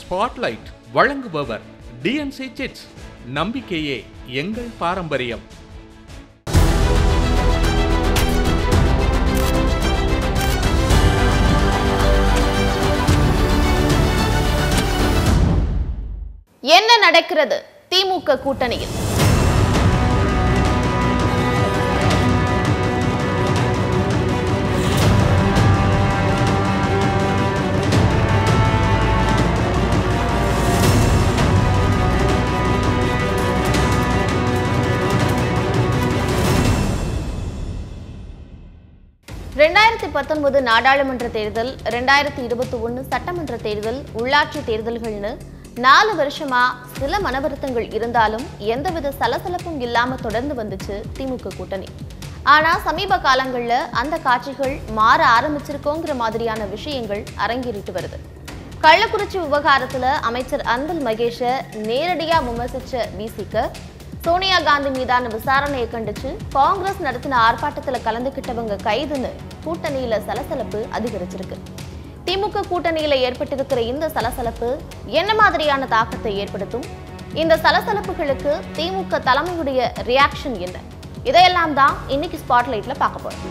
spotlight வழங்குபவர் DNC chits நம்பிக்கையே எங்கள் பாரம்பரியம் என்ன நடக்கிறது திமுக கூட்டணியில் ரெண்டாயிரத்தி பத்தொன்பது நாடாளுமன்ற தேர்தல் ரெண்டாயிரத்தி இருபத்தி ஒன்று சட்டமன்ற தேர்தல் உள்ளாட்சி தேர்தல்கள்னு நாலு வருஷமா சில மனவருத்தங்கள் இருந்தாலும் எந்தவித சலசலப்பும் இல்லாம தொடர்ந்து வந்துச்சு திமுக கூட்டணி ஆனா சமீப காலங்கள்ல அந்த காட்சிகள் மாற ஆரம்பிச்சிருக்கோங்கிற மாதிரியான விஷயங்கள் அரங்கேறிட்டு வருது கள்ளக்குறிச்சி விவகாரத்துல அமைச்சர் அன்பில் மகேஷை நேரடியா விமர்சிச்ச விசிக சோனியா காந்தி மீதான விசாரணையை கண்டிச்சு காங்கிரஸ் நடத்தின ஆர்ப்பாட்டத்துல கலந்துகிட்டவங்க கைதுன்னு கூட்டணியில சலசலப்பு அதிகரிச்சிருக்கு திமுக கூட்டணியில ஏற்பட்டிருக்கிற இந்த சலசலப்பு என்ன மாதிரியான தாக்கத்தை ஏற்படுத்தும் இந்த சலசலப்புகளுக்கு திமுக தலைமையுடைய ரியாக்ஷன் என்ன இதையெல்லாம் தான் இன்னைக்கு ஸ்பாட்லைட்ல பார்க்க போறோம்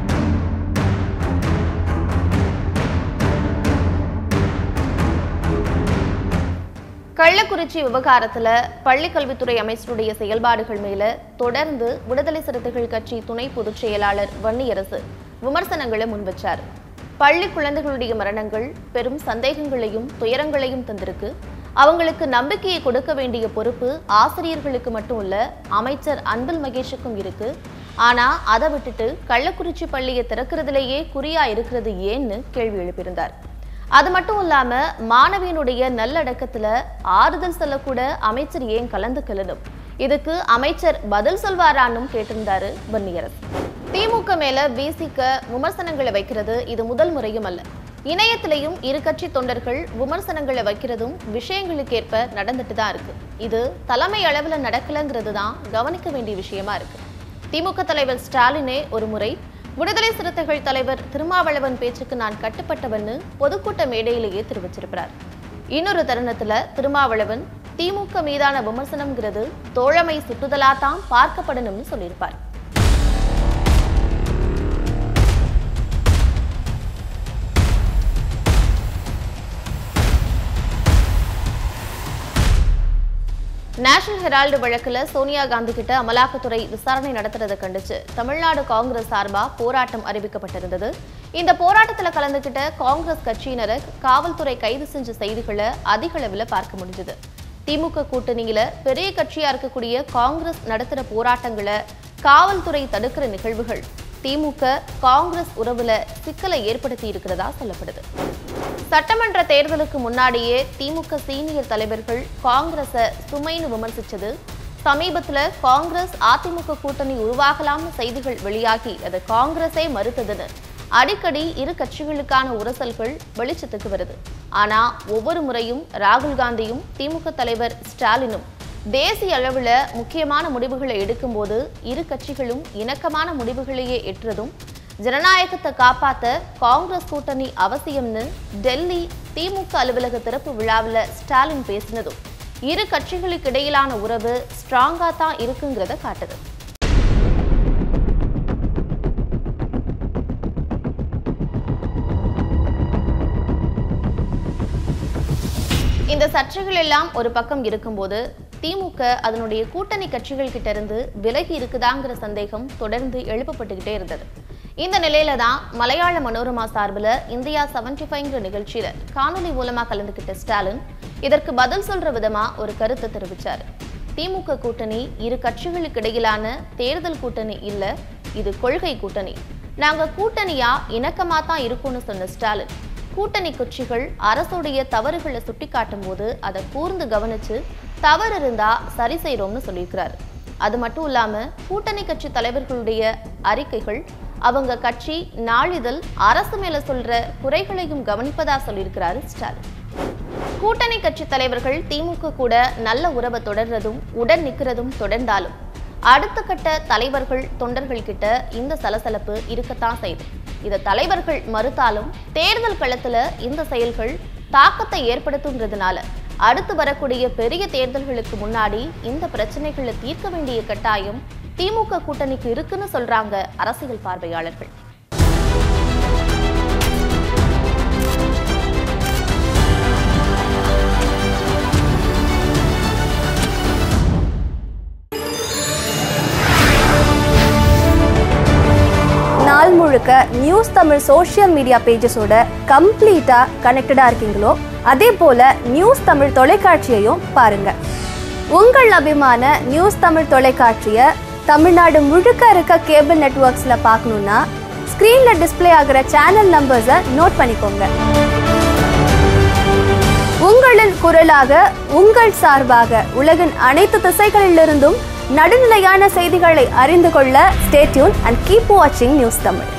கள்ளக்குறிச்சி விவகாரத்துல பள்ளிக் கல்வித்துறை அமைச்சருடைய செயல்பாடுகள் மேல தொடர்ந்து விடுதலை சிறுத்தைகள் கட்சி துணை பொதுச் செயலாளர் வன்னியரசு விமர்சனங்களை முன்வச்சார் பள்ளி குழந்தைகளுடைய மரணங்கள் பெரும் சந்தேகங்களையும் துயரங்களையும் தந்திருக்கு அவங்களுக்கு நம்பிக்கையை கொடுக்க வேண்டிய பொறுப்பு ஆசிரியர்களுக்கு மட்டும் இல்ல அமைச்சர் அன்பில் மகேஷுக்கும் இருக்கு ஆனா அதை விட்டுட்டு கள்ளக்குறிச்சி பள்ளியை திறக்கிறதுலேயே குறியா இருக்கிறது ஏன்னு கேள்வி எழுப்பியிருந்தார் அது மட்டும் இல்லாம மாணவியனுடைய நல்லடக்கத்துல ஆறுதல் சொல்லக்கூட அமைச்சர் ஏன் கலந்துக்கலனும் இதுக்கு அமைச்சர் பதில் சொல்வாரானும் கேட்டிருந்தாரு வன்னியரசு திமுக மேல விசிக விமர்சனங்களை வைக்கிறது இது முதல் முறையும் அல்ல இணையத்திலையும் இரு கட்சி தொண்டர்கள் விமர்சனங்களை வைக்கிறதும் விஷயங்களுக்கேற்ப நடந்துட்டு தான் இருக்கு இது தலைமை அளவுல நடக்கலங்கிறது தான் கவனிக்க வேண்டிய விஷயமா இருக்கு திமுக தலைவர் ஸ்டாலினே ஒரு முறை விடுதலை சிறுத்தைகள் தலைவர் திருமாவளவன் பேச்சுக்கு நான் கட்டுப்பட்டவன்னு பொதுக்கூட்ட மேடையிலேயே தெரிவிச்சிருக்கிறார் இன்னொரு தருணத்துல திருமாவளவன் திமுக மீதான விமர்சனம்ங்கிறது தோழமை சுட்டுதலா தான் பார்க்கப்படணும்னு சொல்லியிருப்பார் நேஷனல் ஹெரால்டு வழக்குல சோனியா காந்தி கிட்ட அமலாக்கத்துறை விசாரணை நடத்துறதை கண்டிச்சு தமிழ்நாடு காங்கிரஸ் சார்பா போராட்டம் அறிவிக்கப்பட்டிருந்தது இந்த போராட்டத்துல கலந்துகிட்ட காங்கிரஸ் கட்சியினரை காவல்துறை கைது செஞ்ச செய்திகளை அதிக அளவுல பார்க்க முடிஞ்சது திமுக கூட்டணியில பெரிய கட்சியா இருக்கக்கூடிய காங்கிரஸ் நடத்துற போராட்டங்களை காவல்துறை தடுக்கிற நிகழ்வுகள் திமுக காங்கிரஸ் உறவுல சிக்கலை ஏற்படுத்தி இருக்கிறதா சொல்லப்படுது சட்டமன்ற தேர்தலுக்கு முன்னாடியே திமுக சீனியர் தலைவர்கள் காங்கிரஸை சுமைன்னு விமர்சிச்சது சமீபத்துல காங்கிரஸ் அதிமுக கூட்டணி உருவாகலாம்னு செய்திகள் வெளியாகி அதை காங்கிரஸே மறுத்ததுன்னு அடிக்கடி இரு கட்சிகளுக்கான உரசல்கள் வெளிச்சத்துக்கு வருது ஆனா ஒவ்வொரு முறையும் ராகுல் காந்தியும் திமுக தலைவர் ஸ்டாலினும் தேசிய அளவுல முக்கியமான முடிவுகளை எடுக்கும்போது இரு கட்சிகளும் இணக்கமான முடிவுகளையே எட்டுறதும் ஜனநாயகத்தை காப்பாத்த காங்கிரஸ் கூட்டணி அவசியம்னு டெல்லி திமுக அலுவலக திறப்பு விழாவில் ஸ்டாலின் பேசினதும் இரு கட்சிகளுக்கு இடையிலான உறவு ஸ்ட்ராங்கா தான் இருக்குங்கிறத காட்டுது இந்த சர்ச்சைகள் எல்லாம் ஒரு பக்கம் இருக்கும்போது திமுக அதனுடைய கூட்டணி கட்சிகள் கிட்ட இருந்து விலகி இருக்குதாங்கிற சந்தேகம் தொடர்ந்து எழுப்பப்பட்டுக்கிட்டே இருந்தது இந்த நிலையில தான் மலையாள மனோரமா சார்பில் இந்தியா செவன்டி ஃபைவ்ங்கிற நிகழ்ச்சியில காணொலி மூலமா கலந்துக்கிட்ட ஸ்டாலின் இதற்கு பதில் சொல்ற விதமா ஒரு கருத்தை தெரிவிச்சார் திமுக கூட்டணி இரு கட்சிகளுக்கு இடையிலான தேர்தல் கூட்டணி இல்ல இது கொள்கை கூட்டணி நாங்க கூட்டணியா இணக்கமா தான் இருக்கும்னு சொன்ன ஸ்டாலின் கூட்டணி கட்சிகள் அரசுடைய தவறுகளை சுட்டிக்காட்டும் போது அதை கூர்ந்து கவனிச்சு தவறு இருந்தா சரி செய்றோம்னு சொல்லியிருக்கிறாரு அது மட்டும் இல்லாம கூட்டணி கட்சி தலைவர்களுடைய அறிக்கைகள் அவங்க கட்சி நாளிதழ் அரசு மேல சொல்ற குறைகளையும் கவனிப்பதா சொல்லியிருக்கிறாரு ஸ்டாலின் கூட்டணி கட்சி தலைவர்கள் திமுக கூட நல்ல உறவை தொடர்றதும் உடன் நிற்கிறதும் தொடர்ந்தாலும் அடுத்த கட்ட தலைவர்கள் தொண்டர்கள் கிட்ட இந்த சலசலப்பு இருக்கத்தான் செய்யுது இதை தலைவர்கள் மறுத்தாலும் தேர்தல் களத்துல இந்த செயல்கள் தாக்கத்தை ஏற்படுத்துங்கிறதுனால அடுத்து வரக்கூடிய பெரிய தேர்தல்களுக்கு முன்னாடி இந்த பிரச்சனைகளை தீர்க்க வேண்டிய கட்டாயம் திமுக கூட்டணிக்கு இருக்குன்னு சொல்றாங்க அரசியல் பார்வையாளர்கள் நாள் முழுக்க நியூஸ் தமிழ் சோஷியல் மீடியா பேஜஸோட கம்ப்ளீட்டாக கனெக்டடாக இருக்கீங்களோ அதே போல் நியூஸ் தமிழ் தொலைக்காட்சியையும் பாருங்க உங்கள் அபிமான நியூஸ் தமிழ் தொலைக்காட்சியை தமிழ்நாடு முழுக்க இருக்க கேபிள் நெட்வொர்க்ஸில் பார்க்கணுன்னா ஸ்க்ரீனில் டிஸ்ப்ளே ஆகிற சேனல் நம்பர்ஸை நோட் பண்ணிக்கோங்க உங்களின் குரலாக உங்கள் சார்பாக உலகின் அனைத்து திசைகளிலிருந்தும் நடுநிலையான செய்திகளை அறிந்து கொள்ள ஸ்டேட்யூன் அண்ட் கீப் வாட்சிங் நியூஸ் தமிழ்